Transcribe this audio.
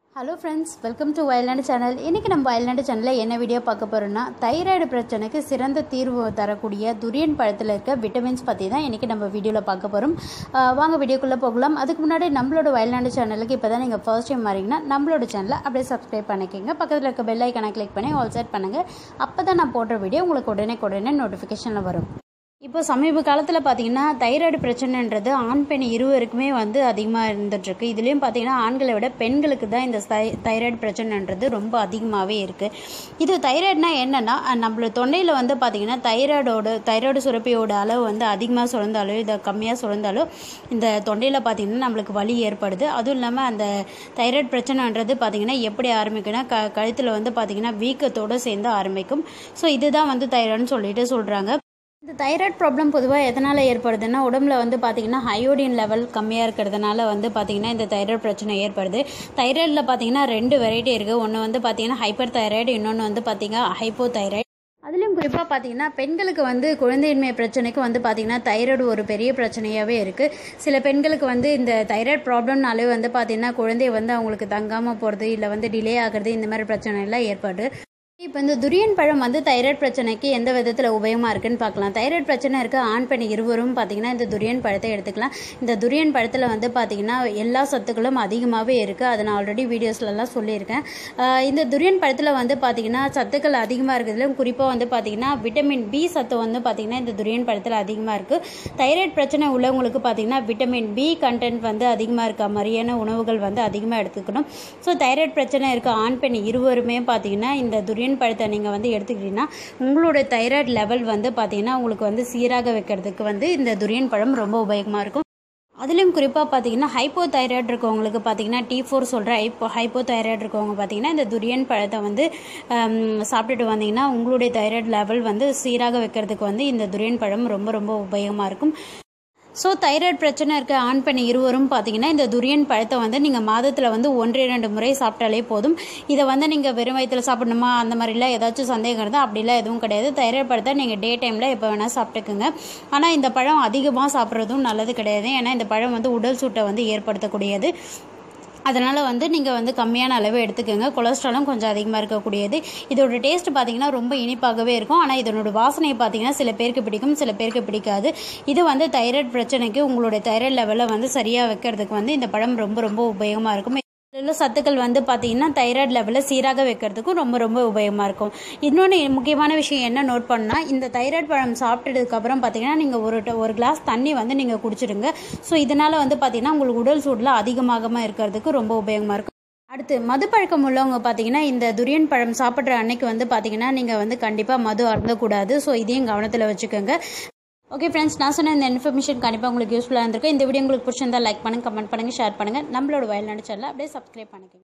hello friends welcome to Vayalnadu channel இன்றைக்கி நம்ம வயல்நாடு சேனலில் என்ன வீடியோ பார்க்க போகிறோம்னா தைராய்டு பிரச்சனைக்கு சிறந்த தீர்வு தரக்கூடிய துரியன் பழத்தில் இருக்க விட்டமின்ஸ் பற்றி தான் இன்றைக்கி நம்ம வீடியோவில் பார்க்க போகிறோம் வாங்க வீடியோக்குள்ளே போகலாம் அதுக்கு முன்னாடி நம்மளோட வயல்நாடு சேனலுக்கு இப்போ தான் நீங்கள் ஃபர்ஸ்ட் டைம் வரீங்கன்னா நம்மளோட சேனலை அப்படியே சப்ஸ்கிரைப் பண்ணிக்கோங்க பக்கத்தில் இருக்க பெல் ஐக்கனை கிளிக் பண்ணி ஆல் செட் பண்ணுங்கள் அப்போ தான் நான் போடுற வீடியோ உங்களுக்கு உடனே உடனே நோட்டிஃபிகேஷனில் வரும் இப்போ சமீப காலத்தில் பார்த்தீங்கன்னா தைராய்டு பிரச்சனைன்றது ஆண் பெண் இருவருக்குமே வந்து அதிகமாக இருந்துகிட்ருக்கு இதுலேயும் பார்த்தீங்கன்னா ஆண்களை விட பெண்களுக்கு தான் இந்த தை தைராய்டு பிரச்சனைன்றது ரொம்ப அதிகமாகவே இருக்குது இது தைராய்டுனா என்னென்னா நம்மளோட தொண்டையில் வந்து பார்த்திங்கன்னா தைராய்டோட தைராய்டு சுரப்பியோட அளவு வந்து அதிகமாக சுரந்தாலோ இதை கம்மியாக சுரந்தாலோ இந்த தொண்டையில் பார்த்திங்கன்னா நம்மளுக்கு வலி ஏற்படுது அதுவும் இல்லாமல் அந்த தைராய்டு பிரச்சனைன்றது பார்த்திங்கன்னா எப்படி ஆரம்பிக்குன்னா க கழுத்தில் வந்து பார்த்திங்கன்னா வீக்கத்தோடு சேர்ந்து ஆரம்பிக்கும் ஸோ இதுதான் வந்து தைராய்டுன்னு சொல்லிட்டு சொல்கிறாங்க இந்த தைராய்டு ப்ராப்ளம் பொதுவாக எதனால் ஏற்படுதுன்னா உடம்புல வந்து பார்த்திங்கன்னா அயோடின் லெவல் கம்மியாக இருக்கிறதுனால வந்து பார்த்திங்கன்னா இந்த தைராய்டு பிரச்சனை ஏற்படுது தைராய்டில் பார்த்திங்கன்னா ரெண்டு வெரைட்டி இருக்குது ஒன்று வந்து பார்த்திங்கன்னா ஹைப்பர் தைராய்டு இன்னொன்று வந்து பார்த்திங்கன்னா ஹைப்போ தைராய்டு அதுலேயும் குறிப்பாக பார்த்தீங்கன்னா பெண்களுக்கு வந்து குழந்தையின்மை பிரச்சனைக்கு வந்து பார்த்திங்கன்னா தைராய்டு ஒரு பெரிய பிரச்சனையாகவே இருக்குது சில பெண்களுக்கு வந்து இந்த தைராய்டு ப்ராப்ளம்னாலே வந்து பார்த்திங்கன்னா குழந்தை வந்து அவங்களுக்கு தங்காமல் போகிறது இல்லை வந்து டிலே ஆகிறது இந்த மாதிரி பிரச்சனை எல்லாம் ஏற்படுது இப்போ இந்த துரியன் பழம் வந்து தைராய்டு பிரச்சனைக்கு எந்த விதத்தில் உபயோகமாக இருக்குன்னு பார்க்கலாம் தைராய்டு பிரச்சனை இருக்க ஆண் பெண் இருவரும் பார்த்தீங்கன்னா இந்த துரியன் பழத்தை எடுத்துக்கலாம் இந்த துரியன் பழத்தில் வந்து பார்த்தீங்கன்னா எல்லா சத்துக்களும் அதிகமாகவே இருக்குது அதை நான் ஆல்ரெடி வீடியோஸ்லலாம் சொல்லியிருக்கேன் இந்த துரியன் பழத்தில் வந்து பார்த்தீங்கன்னா சத்துக்கள் அதிகமாக இருக்கிறதுல குறிப்பாக வந்து பார்த்தீங்கன்னா விட்டமின் பி சத்து வந்து பார்த்தீங்கன்னா இந்த துரியன் பழத்தில் அதிகமாக இருக்குது தைராய்டு பிரச்சனை உள்ளவங்களுக்கு பார்த்தீங்கன்னா விட்டமின் பி கண்டென்ட் வந்து அதிகமாக இருக்க மாதிரியான உணவுகள் வந்து அதிகமாக எடுத்துக்கணும் ஸோ தைராய்டு பிரச்சனை இருக்க ஆண் பெண் இருவருமே பார்த்தீங்கன்னா இந்த துரியன் பழத்தை நீங்கள் வந்து எடுத்துக்கிட்டீங்கன்னா உங்களோட தைராய்டு லெவல் வந்து பார்த்தீங்கன்னா உங்களுக்கு வந்து சீராக வைக்கிறதுக்கு வந்து இந்த துரியன் பழம் ரொம்ப உபயோகமாக இருக்கும் அதுலேயும் குறிப்பாக பார்த்தீங்கன்னா ஹைப்போ தைராய்டு இருக்கவங்களுக்கு பார்த்தீங்கன்னா டி ஃபோர் சொல்கிற ஹைப்போ ஹைப்போ தைராய்டு இருக்கவங்க பார்த்தீங்கன்னா இந்த துரியன் பழத்தை வந்து சாப்பிட்டுட்டு வந்தீங்கன்னா உங்களுடைய தைராய்டு லெவல் வந்து சீராக வைக்கிறதுக்கு வந்து இந்த துரியன் பழம் ரொம்ப ரொம்ப உபயோகமாக இருக்கும் ஸோ தைராய்டு பிரச்சனை இருக்க ஆண் பெண் இருவரும் பார்த்தீங்கன்னா இந்த துரியன் பழத்தை வந்து நீங்கள் மாதத்தில் வந்து ஒன்றே ரெண்டு முறை சாப்பிட்டாலே போதும் இதை வந்து நீங்கள் வெறும் வயிற்றில் சாப்பிடணுமா அந்த மாதிரிலாம் ஏதாச்சும் சந்தேகம் இருந்தால் அப்படிலாம் எதுவும் கிடையாது தைராய்டு பழத்தை நீங்கள் டே டைமில் எப்போ வேணால் சாப்பிட்டுக்குங்க ஆனால் இந்த பழம் அதிகமாக சாப்பிட்றதும் நல்லது கிடையாது ஏன்னா இந்த பழம் வந்து உடல் சூட்டை வந்து ஏற்படுத்தக்கூடியது அதனால் வந்து நீங்கள் வந்து கம்மியான அளவு எடுத்துக்கோங்க கொலஸ்ட்ராலும் கொஞ்சம் அதிகமாக இருக்கக்கூடியது இதோட டேஸ்ட் பார்த்தீங்கன்னா ரொம்ப இனிப்பாகவே இருக்கும் ஆனால் இதனோட வாசனை பார்த்தீங்கன்னா சில பேருக்கு பிடிக்கும் சில பேருக்கு பிடிக்காது இது வந்து தைராய்டு பிரச்சனைக்கு உங்களுடைய தைராய்டு லெவலை வந்து சரியாக வைக்கிறதுக்கு வந்து இந்த பழம் ரொம்ப ரொம்ப உபயோகமாக இருக்கும் இதில் சத்துக்கள் வந்து பார்த்தீங்கன்னா தைராய்டு லெவலில் சீராக வைக்கிறதுக்கும் ரொம்ப ரொம்ப உபயோகமாக இருக்கும் இன்னொன்று முக்கியமான விஷயம் என்ன நோட் பண்ணால் இந்த தைராய்டு பழம் சாப்பிட்டதுக்கப்புறம் பார்த்தீங்கன்னா நீங்கள் ஒரு ஒரு கிளாஸ் தண்ணி வந்து நீங்கள் குடிச்சிடுங்க ஸோ இதனால் வந்து பார்த்தீங்கன்னா உங்களுக்கு உடல் சூடில் அதிகமாக இருக்கிறதுக்கு ரொம்ப உபயோகமாக இருக்கும் அடுத்து மது பழக்கம் உள்ளவங்க பார்த்தீங்கன்னா இந்த துரியன் பழம் சாப்பிட்ற அன்னைக்கு வந்து பார்த்தீங்கன்னா நீங்கள் வந்து கண்டிப்பாக மது அருந்தக்கூடாது ஸோ இதையும் கவனத்தில் வச்சுக்கோங்க ஓகே ஃப்ரெண்ட்ஸ் நான் சொன்ன இந்த இன்ஃபர்மேஷன் கண்டிப்பாக உங்களுக்கு யூஸ்ஃபுல்லாக இருந்திருக்கும் இந்த வீடியோ உங்களுக்கு பிடிச்சிருந்தா லைக் பண்ணுங்கள் கமெண்ட் பண்ணுங்கள் ஷேர் பண்ணுங்கள் நம்மளோட வயல்நாடு சேனலை அப்படியே சப்ஸ்கிரைப் பண்ணிக்கோங்க